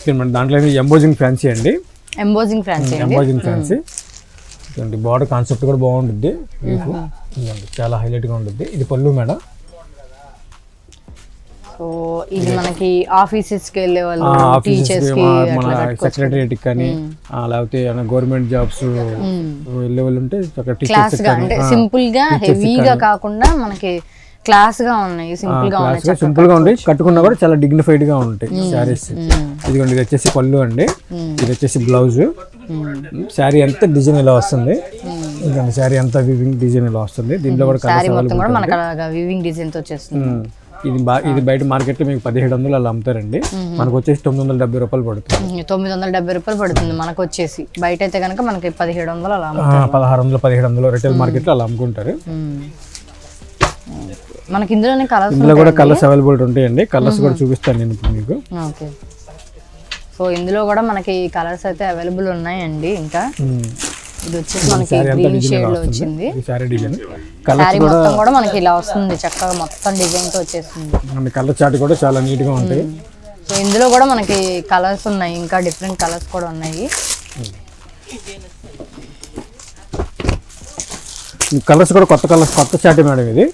మన దాంట్లో embossing fancy అండి ఎంబోజింగ్ ఫ్యాన్సీ అండి ఎంబోజింగ్ ఫ్యాన్సీ ఇదండి బార్డర్ కాన్సెప్ట్ కూడా బాగుంటుంది మీకు ఇదండి చాలా హైలైట్ గా ఉంటుంది ఇది పళ్ళు మేడం సో ఇది మనకి ఆఫీసెస్ కి వెళ్ళే వాళ్ళు ఆఫీసెస్ టీచర్స్ కి మన అట్లా కట్టుకోవచ్చు సెక్రటరియట్ కానీ ఆ, లేకపోతే గవర్నమెంట్ జాబ్స్ వెళ్ళే వాళ్ళు ఉంటే అక్కడ క్లాస్ టీచర్స్ గా అంటే సింపుల్ గా హెవీగా కాకుండా మనకి క్లాస్ గా ఉన్నాయి సింపుల్ గా ఉన్నాయి క్లాస్ సింపుల్ గా ఉంటాయి కట్టుకున్నా కూడా చాలా డిగ్నిఫైడ్ గా ఉంటాయి శారీస్ ఇదిగోండి ఇది వచ్చేసి పళ్ళు అండి ఇది వచ్చేసి బ్లౌజ్ శారీ అంతా డిజైన్ ఇలా వస్తుంది ఇదిగోండి శారీ అంతా వివింగ్ డిజైన్ ఇలా వస్తుంది దీంట్లో కూడా శారీ కలర్స్ మొత్తం కూడా మనకి అలాగా వివింగ్ డిజైన్ తో వచ్చేస్తుంది ఇది బా ఇది బయట మార్కెట్ లో మీకు పదిహేడు వందలు అలా అమ్ముతారండి మనకు వచ్చేసి తొమ్మిది వందల డెబ్బై రూపాయలు పడుతుంది ఉమ్, తొమ్మిది వందల డెబ్బై రూపాయలు పడుతుంది మనకు వచ్చేసి బయట అయితే కనుక మనకి పదిహేడు వందలు అలా ఆ, పదహారు వందలు పదిహేడు వందలు రిటైల్ మార్కెట్ లో అలా అమ్ముకుంటారు ఉమ్. మనకి ఇందులోనే కలర్స్ ఇందులో కూడా కలర్స్ అవైలబుల్ ఉంటాయండి కలర్స్ కూడా చూపిస్తాను నేను ఇప్పుడు మీకు ఓకే సో ఇందులో కూడా మనకి కలర్స్ అయితే అవైలబుల్ ఉన్నాయండి ఇంకా ఉమ్. ఇది వచ్చేసి మనకి శారీ అంతా గ్రీన్ డిజైన్ షేడ్ ఇలా లో వస్తుంది వచ్చింది ఈ శారీ డిజైన్ కలర్ శారీ మొత్తం కూడా మనకి ఇలా వస్తుంది చక్కగా మొత్తం డిజైన్ తో వచ్చేస్తుంది అండ్ కలర్ చార్ట్ కూడా చాలా నీట్ గా ఉంటాయి సో ఇందులో కూడా మనకి కలర్స్ ఉన్నాయి ఇంకా డిఫరెంట్ కలర్స్ కూడా ఉన్నాయి కలర్స్ కూడా కొత్త కలర్స్ కొత్త చార్ట్ మేడం ఇది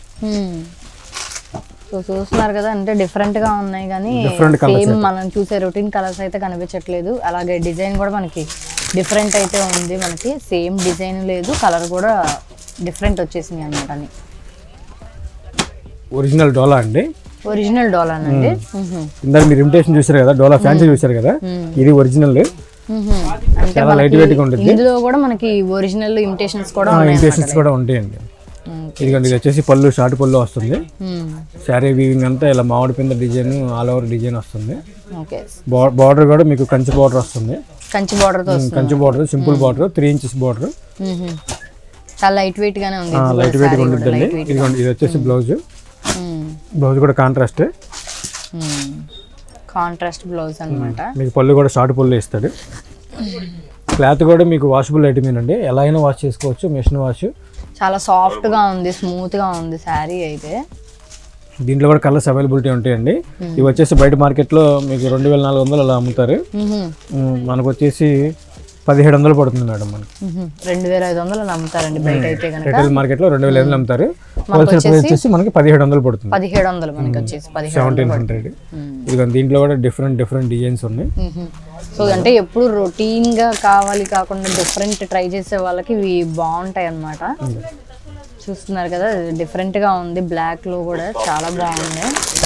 సో చూస్తున్నారు కదా అంటే డిఫరెంట్ గా ఉన్నాయి కానీ Different colours సేమ్ మనం చూసే రొటీన్ కలర్స్ అయితే కనిపించట్లేదు అలాగే డిజైన్ కూడా మనకి డిఫరెంట్ అయితే ఉంది మనకి సేమ్ డిజైన్ లేదు కలర్ కూడా డిఫరెంట్ వచ్చేసింది అనమాట ఒరిజినల్ డోలా అండి ఒరిజినల్ డాలర్ అండి ఇందాక మీరు ఇమిటేషన్ చూసారు కదా డోలా ఫ్యాన్సీ చూసారు కదా ఇది ఒరిజినల్ అంటే చాలా లైట్ వెయిట్ గా ఉంటుంది ఇందులో కూడా మనకి ఒరిజినల్ ఇమిటేషన్స్ కూడా ఉన్నాయి ఇమిటేషన్స్ కూడా ఉంటాయండి ఇదిగోండి ఇది వచ్చేసి పళ్ళు షార్ట్ పళ్ళు వస్తుంది శారీ వీవింగ్ అంతా ఇలా మామిడి పింద డిజైన్ ఆల్ ఓవర్ డిజైన్ వస్తుంది ఓకే బార్డర్ కూడా మీకు కంచి బార్డర్ వస్తుంది కంచి బార్డర్ తో వస్తుంది Kanchi border simple border three inches border మ్మ్. చాలా లైట్ వెయిట్ గానే ఉంది లైట్ వెయిట్ గా ఉంటుందండి ఇదిగోండి ఇది వచ్చేసి బ్లౌజ్ బ్లౌజ్ కూడా కాంట్రాస్ట్ కాంట్రాస్ట్ బ్లౌజ్ అన్నమాట మీకు పళ్ళు కూడా షార్ట్ పళ్ళు ఇస్తాడు క్లాత్ కూడా మీకు వాషబుల్ ఐటమేనండి ఎలా అయినా వాష్ చేసుకోవచ్చు మిషన్ వాష్ చాలా సాఫ్ట్ గా ఉంది స్మూత్ గా ఉంది శారీ అయితే దీంట్లో కూడా కలర్స్ అవైలబిలిటీ ఉంటాయండి ఇవి వచ్చేసి బయట మార్కెట్లో మీకు రెండు వేల నాలుగు వందలు అలా అమ్ముతారు మ్మ్. ఉమ్, మనకు వచ్చేసి పదిహేడు వందలు పడుతుంది మేడం మనకి మ్మ్. రెండు వేల ఐదు వందలు అలా అమ్ముతారండి బయట అయితే కనుక రిటైల్ మార్కెట్లో రెండు వేల ఐదు వందలు అమ్ముతారు హోల్సేల్ ప్రైస్ వచ్చేసి మనకి పదిహేడు వందలు పడుతుంది పదిహేడు వందలు మనకి వచ్చేసి పదిహేడు సెవెంటీన్ హండ్రెడ్ ఇదిగో దీంట్లో కూడా డిఫరెంట్ డిఫరెంట్ డిజైన్స్ ఉన్నాయి మ్మ్. సో అంటే ఎప్పుడు రొటీన్ గా కావాలి కాకుండా డిఫరెంట్ ట్రై చేసే వాళ్ళకి ఇవి బాగుంటాయి అన్నమాట చూస్తున్నారు కదా డిఫరెంట్ గా ఉంది బ్లాక్ లో కూడా చాలా బాగుంది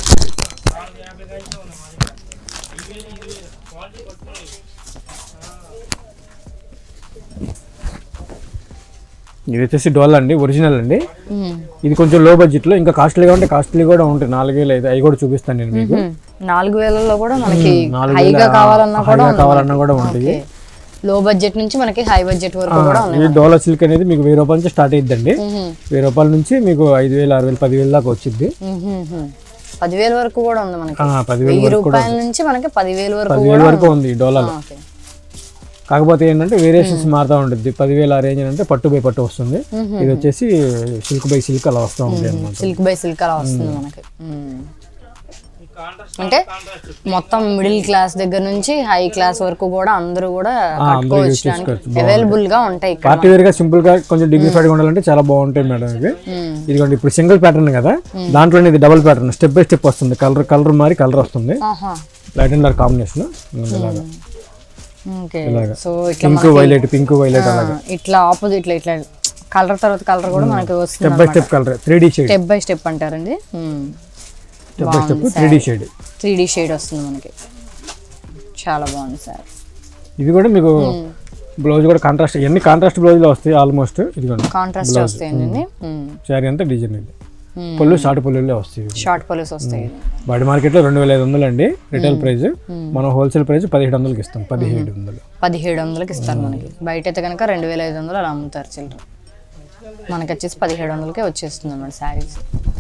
ఇది వచ్చేసి డోల్ అండి ఒరిజినల్ అండి మ్మ్. ఇది కొంచెం లో బడ్జెట్ లో ఇంకా కాస్ట్లీగా ఉంటే కాస్ట్లీ కూడా ఉంటాయి నాలుగు వేలు ఐదు అవి కూడా చూపిస్తాను నేను మీకు మ్మ్. నాలుగు వేలలో కూడా మనకి నాలుగు హైగా వేల కావాలన్నా కూడా హైగా కావాలన్నా కూడా ఉంటాయి లో బడ్జెట్ నుంచి మనకి హై బడ్జెట్ వరకు కూడా ఉన్నాయి ఈ డోలా సిల్క్ అనేది మీకు వెయ్యి రూపాయల నుంచి స్టార్ట్ అయిద్దండి మ్మ్. వెయ్యి రూపాయల నుంచి మీకు ఐదు వేలు ఆరు వేలు పదివేలు దాకా వచ్చింది మ్మ్. పదివేల వరకు కూడా ఉంది మనకి ఆ, పదివేలు వెయ్యి రూపాయల నుంచి మనకి పదివేల వరకు పదివేల వరకు ఉంది ఈ డోలాలో ఓకే. కాకపోతే ఏంటంటే వేరియేషన్స్ మారుతూ ఉంటుంది పదివేల ఆ రేంజ్ అంటే పట్టు బై పట్టు వస్తుంది ఇది వచ్చేసి సిల్క్ బై సిల్క్ అలా వస్తూ ఉంటుంది అనమాట సిల్క్ బై సిల్క్ అలా వస్తుంది మనకి మ్మ్. అంటే మొత్తం మిడిల్ క్లాస్ దగ్గర నుంచి హై క్లాస్ వరకు కూడా అందరూ కూడా కట్టుకోవచ్చు అవైలబుల్ గా ఉంటాయి ఇక్కడ పార్టీ వేర్ గా సింపుల్ గా కొంచెం డిగ్నిఫైడ్ గా ఉండాలంటే చాలా బాగుంటాయి మేడం ఇవి మ్మ్. ఇదిగోండి ఇప్పుడు సింగిల్ ప్యాటర్న్ కదా దాంట్లోనే ఇది double pattern step by step వస్తుంది కలర్ కలర్ మారి కలర్ వస్తుంది ఆహా లైట్ అండ్ డార్క్ కాంబినేషన్ ఇలాగా ఓకే ఇలాగా. సో ఇట్లా పింక్ వైలెట్ పింక్ వైలెట్ ఆ, ఇట్లా ఆపోజిట్ ఇట్లా కలర్ తర్వాత కలర్ కూడా మనకి వస్తుంది step by step colour three D shade step by step అంటారండి step by step three D shade three D shade వస్తుంది మనకి చాలా బాగుంది సార్ ఇది కూడా మీకు బ్లౌజ్ కూడా కాంట్రాస్ట్ ఇవన్నీ కాంట్రాస్ట్ బ్లౌజ్ లో వస్తాయి ఆల్మోస్ట్ ఇదిగోండి కాంట్రాస్ట్ వస్తాయండి శారీ అంతా డిజైన్ ఇది పళ్ళు షార్ట్ పళ్ళులే వస్తాయి షార్ట్ పోలీస్ వస్తాయి బయట మార్కెట్లో రెండు వేల ఐదు వందలు అండి రిటైల్ ప్రైస్ మనం హోల్సేల్ ప్రైస్ పదిహేడు వందలకి ఇస్తాం పదిహేడు వందలు పదిహేడు వందలకి ఇస్తారు మనకి బయట అయితే కనుక రెండు వేల ఐదు వందలు అలా అమ్ముతారు చిల్లర మనకి వచ్చేసి పదిహేడు వందలకే వచ్చేస్తుంది అన్నమాట శారీస్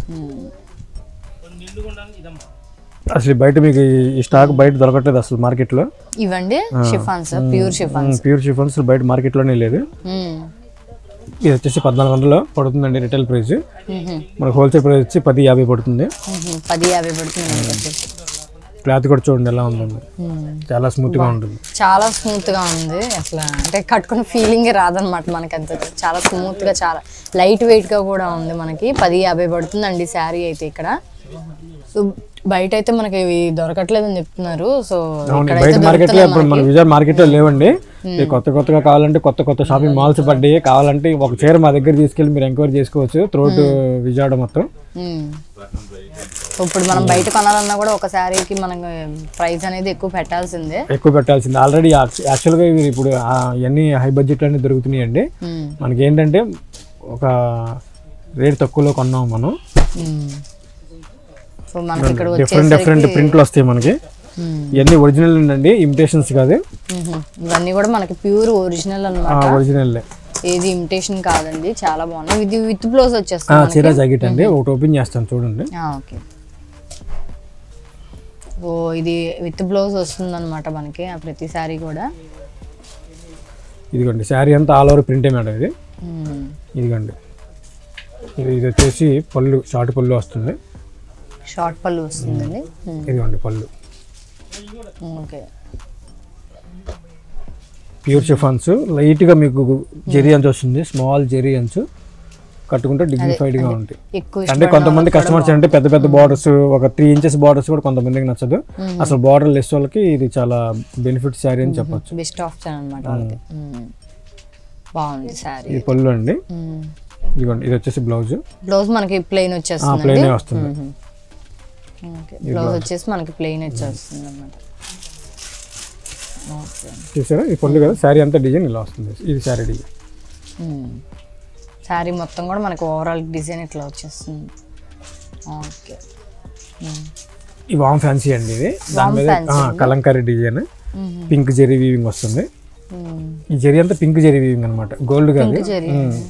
అసలు బయట మీకు ఈ- ఈ స్టాక్ బయట దొరకట్లేదు అసలు మార్కెట్లో ఇవండి chiffons pure chiffons pure chiffons బయట మార్కెట్లోనే లేదు ఇది వచ్చేసి పద్నాలుగు వందలు పడుతుందండి రిటైల్ ప్రైస్ మనకు హోల్సేల్ ప్రైస్ వచ్చి పది యాభై పడుతుంది పది యాభై పడుతుంది మనకి వచ్చేసి క్లాత్ కూడా చూడండి ఎలా ఉందండి మ్మ్. చాలా స్మూత్ గా ఉంటుంది చాలా స్మూత్ గా ఉంది అసలు అంటే కట్టుకున్న ఫీలింగ్ రాదనమాట మనకి అంత చాలా స్మూత్ గా చాలా లైట్ వెయిట్ గా కూడా ఉంది మనకి పది యాభై పడుతుందండి శారీ అయితే ఇక్కడ సో బయట అయితే మనకి ఇవి దొరకట్లేదని చెప్తున్నారు సో అవును ఇక్కడ బయట మార్కెట్ లో ఇప్పుడు మన విజయవాడ మార్కెట్ లో లేవండి ఇవి కొత్త కొత్తగా కావాలంటే కొత్త కొత్త షాపింగ్ మాల్స్ పడ్డాయి కావాలంటే ఒక చీర మా దగ్గర తీసుకెళ్ళి మీరు ఎంక్వైరీ చేసుకోవచ్చు త్రోట్ విజయవాడ మొత్తం సో ఇప్పుడు మనం బయట కొనాలన్నా కూడా ఒక శారీకి మనం ప్రైస్ అనేది ఎక్కువ పెట్టాల్సిందే ఎక్కువ పెట్టాల్సింది ఆల్రెడీ యాక్చువల్గా ఇవి ఇప్పుడు ఆ ఇవన్నీ హై బడ్జెట్ అన్ని దొరుకుతున్నాయండి మ్మ్. మనకి ఏంటంటే ఒక రేట్ తక్కువలో కొన్నాం మనం మ్మ్. సో మనకి ఇక్కడ డిఫరెంట్ డిఫరెంట్ ప్రింట్లు వస్తాయి మనకి మ్మ్. ఇవన్నీ ఒరిజినల్ అండి ఇమిటేషన్స్ కాదు మ్మ్. ఇవన్నీ కూడా మనకి ప్యూర్ ఒరిజినల్ అన్నమాట ఒరిజినల్ ఏది ఇమిటేషన్ కాదండి చాలా బాగున్నాయి ఇది విత్ బ్లౌజ్ వచ్చేస్తుంది చీర జాకెట్ అండి ఒకటి ఓపెన్ చేస్తాను చూడండి ఓకే ఓ ఇది విత్ బ్లౌజ్ వస్తుంది అనమాట మనకి ఆ ప్రతి శారీ కూడా ఇదిగోండి శారీ అంతా ఆల్ ఓవర్ ప్రింటే మేడం ఇది మ్మ్. ఇదిగోండి ఇది ఇది వచ్చేసి పళ్ళు షార్ట్ పళ్ళు వస్తుంది షార్ట్ పళ్ళు వస్తుందండి మ్మ్. ఇదిగోండి పళ్ళు ఓకే ప్యూర్ షిఫాన్స్ లైట్గా మీకు జెరీ అంచు వస్తుంది స్మాల్ జెరీ అంచు కట్టుకుంటే dignified గా ఉంటాయి ఎక్కువ అంటే కొంతమంది కస్టమర్స్ అంటే పెద్ద పెద్ద బార్డర్స్ ఒక త్రీ ఇంచెస్ బార్డర్స్ కూడా కొంతమందికి నచ్చదు అసలు బార్డర్ లెస్ వాళ్ళకి ఇది చాలా బెనిఫిట్ శారీ అని చెప్పొచ్చు బెస్ట్ ఆప్షన్ అనమాట వాళ్ళకి మ్మ్. బాగుంది శారీ ఇది పళ్ళు అండి ఇదిగోండి ఇది వచ్చేసి బ్లౌజ్ బ్లౌజ్ మనకి ప్లెయిన్ వచ్చేస్తుంది ప్లెయిన్ వస్తుంది ఓకే బ్లౌజ్ వచ్చేసి మనకి ప్లెయిన్ వచ్చేస్తుంది అనమాట ఓకే చూసారా ఈ పళ్ళు కదా శారీ అంతా డిజైన్ ఇలా వస్తుంది ఇది శారీ డిజైన్ శారీ మొత్తం కూడా మనకి ఓవరాల్ డిజైన్ ఇట్లా వచ్చేస్తుంది ఓకే ఈ వామ్ ఫ్యాన్సీ అండి ఇది దాని మీద ఆ, కలంకారీ డిజైన్ పింక్ జెరీ వీవింగ్ వస్తుంది ఈ జెరీ అంతా పింక్ జెరీ వీవింగ్ అనమాట గోల్డ్ కాదు జరీ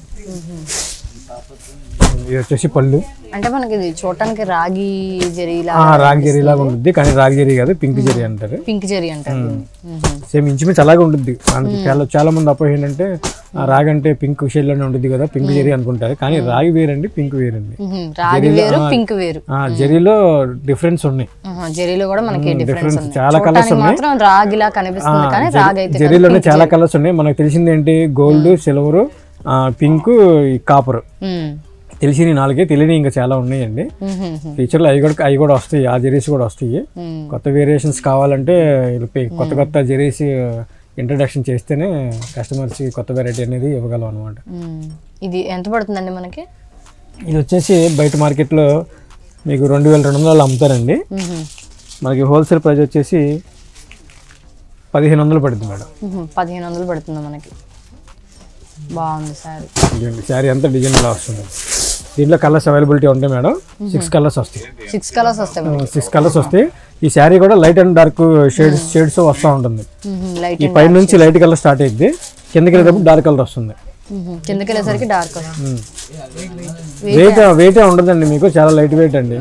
ఇది వచ్చేసి పళ్ళు అంటే మనకి ఇది చూడటానికి రాగి జరీలా ఆ, రాగి జెరీ లాగా ఉంటుంది కానీ రాగి జెరీ కాదు పింక్ జెరీ అంటారు పింక్ జరీ అంటారు దీన్ని. మ్మ్. సేమ్ ఇంచుమించు అలాగే ఉంటుంది మనకి చాలా చాలా మంది అపోహ ఏంటంటే ఆ రాగి అంటే పింక్ షేడ్ లోనే ఉంటుంది కదా పింక్ జెరీ అనుకుంటారు కానీ రాగి వేరండి పింక్ వేరండి మ్మ్. రాగి వేరు పింక్ వేరు ఆ జెరీలో డిఫరెన్స్ ఉన్నాయి ఆహా, జరీలో కూడా మనకి డిఫరెన్స్ డిఫరెన్స్ ఉంది చాలా కలర్స్ చూడటానికి మాత్రం రాగిలా కనిపిస్తుంది కానీ రాగి అయితే జెరీలోనే చాలా కలర్స్ ఉన్నాయి మనకు తెలిసింది ఏంటి గోల్డ్ సిల్వర్ పింక్ కాపర్ మ్మ్. తెలిసిన నాలుగే తెలియని ఇంకా చాలా ఉన్నాయండి మ్మ్. మ్మ్. ఫ్యూచర్లో అవి కూడా అవి కూడా వస్తాయి ఆ జెరీస్ కూడా వస్తాయి మ్మ్. కొత్త వేరియేషన్స్ కావాలంటే వీళ్ళు పే- కొత్త కొత్త జెరీస్ ఇంట్రడక్షన్ చేస్తేనే కస్టమర్స్కి కొత్త వెరైటీ అనేది ఇవ్వగలం అనమాట మ్మ్. ఇది ఎంత పడుతుందండి మనకి ఇది వచ్చేసి బయట మార్కెట్లో మీకు రెండు వేల రెండు వందలు అమ్ముతారండి మ్మ్. మనకి హోల్సేల్ ప్రైస్ వచ్చేసి పదిహేను వందలు పడుతుంది మేడం మ్మ్. పదిహేను వందలు పడుతుంది మనకి బాగుంది సారీ ఇదిగోండి శారీ అంతా డిజైన్ ఇలా వస్తుంది దీంట్లో కలర్స్ అవైలబిలిటీ ఉంటాయి మేడం సిక్స్ కలర్స్ వస్తాయి సిక్స్ కలర్స్ వస్తాయి మనకి సిక్స్ కలర్స్ వస్తాయి ఈ శారీ కూడా light and dark shades shades వస్తూ ఉంటుంది లైట్ ఈ పైన నుంచి లైట్ కలర్ స్టార్ట్ అయ్యింది కిందకి వెళ్ళేటప్పుడు డార్క్ కలర్ వస్తుంది కిందకి వెళ్ళేసరికి డార్క్ వస్తుంది వెయిట్ వెయిటే ఉండదండి మీకు చాలా లైట్ వెయిట్ అండి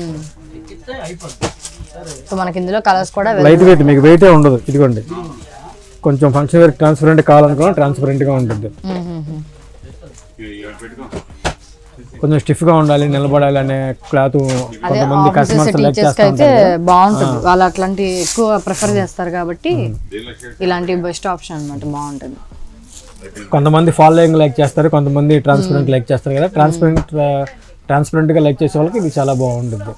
సో మనకి ఇందులో కలర్స్ కూడా లైట్ వెయిట్ మీకు వెయిటే ఉండదు ఇదిగోండి కొంచెం ఫంక్షన్ వేర్ ట్రాన్స్పరెంట్ కావాలనుకున్నా ట్రాన్స్పరెంట్ గా ఉంటుంది కొంచెం స్టిఫ్ గా ఉండాలి నిలబడాలి అనే క్లాత్ కొంతమంది కస్టమర్స్ సెలెక్ట్ టీచర్స్ కి చేస్తూ అయితే ఉంటారు బాగుంటుంది వాళ్ళు అట్లాంటి ఎక్కువ ప్రిఫర్ చేస్తారు కాబట్టి ఇలాంటి బెస్ట్ ఆప్షన్ అన్నమాట బాగుంటుంది కొంతమంది ఫాలోయింగ్ లైక్ చేస్తారు కొంతమంది ట్రాన్స్పరెంట్ లైక్ చేస్తారు కదా ట్రాన్స్పరెంట్ ట్రాన్స్పరెంట్ గా లైక్ చేసే వాళ్ళకి ఇది చాలా బాగుంటుంది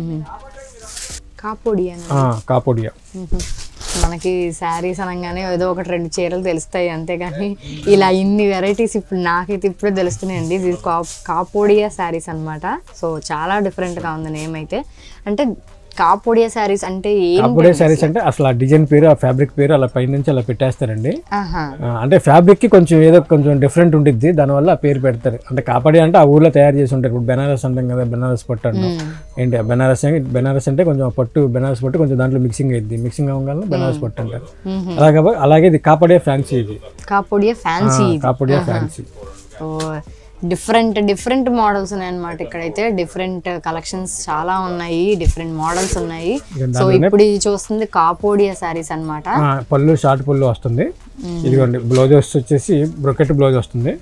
కాపోడి అని ఆ, కాపోడియా మనకి శారీస్ అనగానే ఏదో ఒకటి రెండు చీరలు తెలుస్తాయి అంతేగాని ఇలా ఇన్ని వెరైటీస్ ఇప్పుడు నాకైతే ఇప్పుడే తెలుస్తున్నాయండి ఇది కా కాపోడియా శారీస్ అన్నమాట సో చాలా డిఫరెంట్గా ఉంది నేమ్ అయితే అంటే కాపోడియా శారీస్ అంటే ఏం కాపోడియా శారీస్ అంటే అసలు ఆ డిజైన్ పేరు ఆ ఫ్యాబ్రిక్ పేరు అలా పైనుంచి అలా పెట్టేస్తారండి ఆహా ఆ, అంటే ఫ్యాబ్రిక్ కి కొంచెం ఏదో కొంచెం డిఫరెంట్ ఉంటుంది దానివల్ల ఆ పేరు పెడతారు అంటే కాపాడి అంటే ఆ ఊర్లో తయారు చేసి ఉంటారు ఇప్పుడు బెనారస్ అంటాం కదా బెనారస్ పట్టు అంటాం ఏంటి ఆ బెనారస్ అంటే- బెనారస్ అంటే కొంచెం ఆ పట్టు బెనారస్ పట్టు కొంచెం దాంట్లో మిక్సింగ్ అయింది మిక్సింగ్ అవ్వగానే బెనారస్ పట్టు అంటారు అలాగే అలాగే ఇది కాపాడే ఫ్యాన్సీ ఇది Kapadia fancy Kapadia fancy so different different models ఉన్నాయి అనమాట ఇక్కడైతే డిఫరెంట్ కలెక్షన్స్ చాలా ఉన్నాయి డిఫరెంట్ మోడల్స్ ఉన్నాయి సో ఇప్పుడు ఇది చూస్తుంది కాపోడియా శారీస్ అన్నమాట పళ్ళు షార్ట్ పళ్ళు వస్తుంది ఇదిగోండి బ్లౌజ్ వచ్చేసి బ్రొకెట్ బ్లౌజ్ వస్తుంది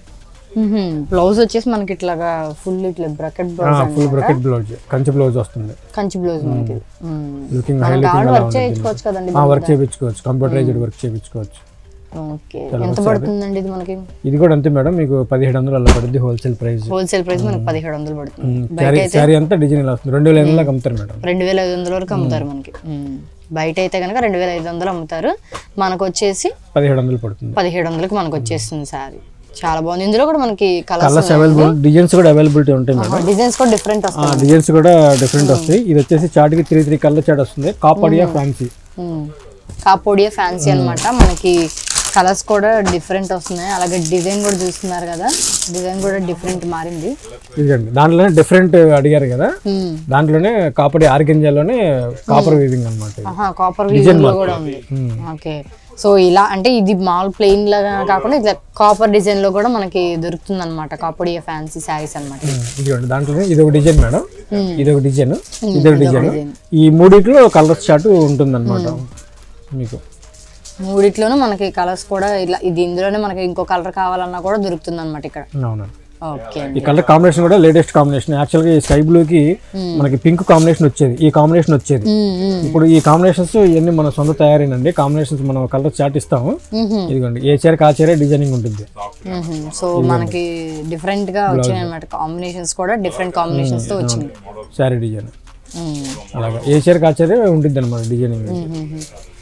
బ్లౌజ్ వచ్చేసి మనకి ఇట్లాగా ఫుల్ ఇట్లా brocade blouse full brocade blouse Kanchi blouse వస్తుంది కంచి బ్లౌజ్ మనకి లుకింగ్ మన హై కావాలి వర్క్ చేయించుకోవచ్చు కదండి వర్క్ చేయించుకోవచ్చు కంప్యూటరైజ్డ్ వర్క్ చేయించుకోవచ్చు ఓకే ఎంత పడుతుందండి ఇది మనకి ఇది కూడా అంతే మేడం మీకు పదిహేడు వందలు అలా పడుద్ది హోల్సేల్ ప్రైస్ హోల్సేల్ ప్రైస్ మనకి పదిహేడు వందలు పడుతుంది శారీ శారీ అంతా డిజైన్ ఇలా వస్తుంది రెండు వేల ఎనిమిది దాకా అమ్ముతారు మేడం రెండు వేల ఐదు వందల వరకు అమ్ముతారు మనకి మ్మ్. బయట అయితే కనుక రెండు వేల ఐదు వందలు అమ్ముతారు మనకు వచ్చేసి పదిహేడు వందలు పడుతుంది పదిహేడు వందలకి మనకు వచ్చేస్తుంది శారీ చాలా బాగుంది ఇందులో కూడా మనకి కలర్స్ కలర్స్ అవైలబుల్ డిజైన్స్ కూడా అవైలబిలిటీ ఉంటాయి మేడం డిజైన్స్ కూడా డిఫరెంట్ వస్తాయి డిజైన్స్ కూడా డిఫరెంట్ వస్తాయి ఇది వచ్చేసి చాట్కి త్రీ త్రీ కలర్ చాట్ వస్తుంది కాపాడియా ఫ్యాన్సీ మ్మ్. కాపోడియా ఫ్యాన్సీ అన్నమాట మనకి కలర్స్ కూడా డిఫరెంట్ వస్తున్నాయి అలాగే డిజైన్ కూడా చూస్తున్నారు కదా డిజైన్ కూడా డిఫరెంట్ మారింది ఇదిగండి దాంట్లోనే డిఫరెంట్ అడిగారు కదా మ్మ్. దాంట్లోనే కాపడి ఆర్గంజాలోనే కాపర్ వీవింగ్ అనమాట ఆహా కాపర్ వీవింగ్ లో కూడా ఉంది ఓకే సో ఇలా అంటే ఇది మామూలు ప్లెయిన్ లాగా కాకుండా ఇట్లా కాపర్ డిజైన్ లో కూడా మనకి దొరుకుతుంది అనమాట కాపడియా ఫ్యాన్సీ శారీస్ అనమాట ఇదిగోండి దాంట్లోనే ఇది ఒక డిజైన్ మేడం ఇది ఒక డిజైన్ ఇది ఒక డిజైన్ ఈ మూడిట్లో కలర్ చార్ట్ ఉంటుంది మీకు మూడిట్లోనూ మనకి కలర్స్ కూడా ఇలా ఇది ఇందులోనే మనకి ఇంకో కలర్ కావాలన్నా కూడా దొరుకుతుంది అనమాట ఇక్కడ అవునండి ఓకే ఈ కలర్ కాంబినేషన్ కూడా లేటెస్ట్ కాంబినేషన్ యాక్చువల్గా ఈ స్కై బ్లూకి మనకి పింక్ కాంబినేషన్ వచ్చేది ఈ కాంబినేషన్ వచ్చేది ఇప్పుడు ఈ కాంబినేషన్స్ ఇవన్నీ మన సొంత తయారైనండి కాంబినేషన్స్ మనం కలర్ చార్ట్ ఇస్తాము ఇదిగోండి ఏ చీర ఆ చీర డిజైనింగ్ ఉంటుంది సో మనకి డిఫరెంట్ గా వచ్చినాయి అనమాట కాంబినేషన్స్ కూడా డిఫరెంట్ కాంబినేషన్స్ తో వచ్చినాయి శారీ డిజైన్ మ్మ్. అలాగా ఏ చీర ఆ చీర ఉంటుంది అనమాట డిజైనింగ్ మ్మ్.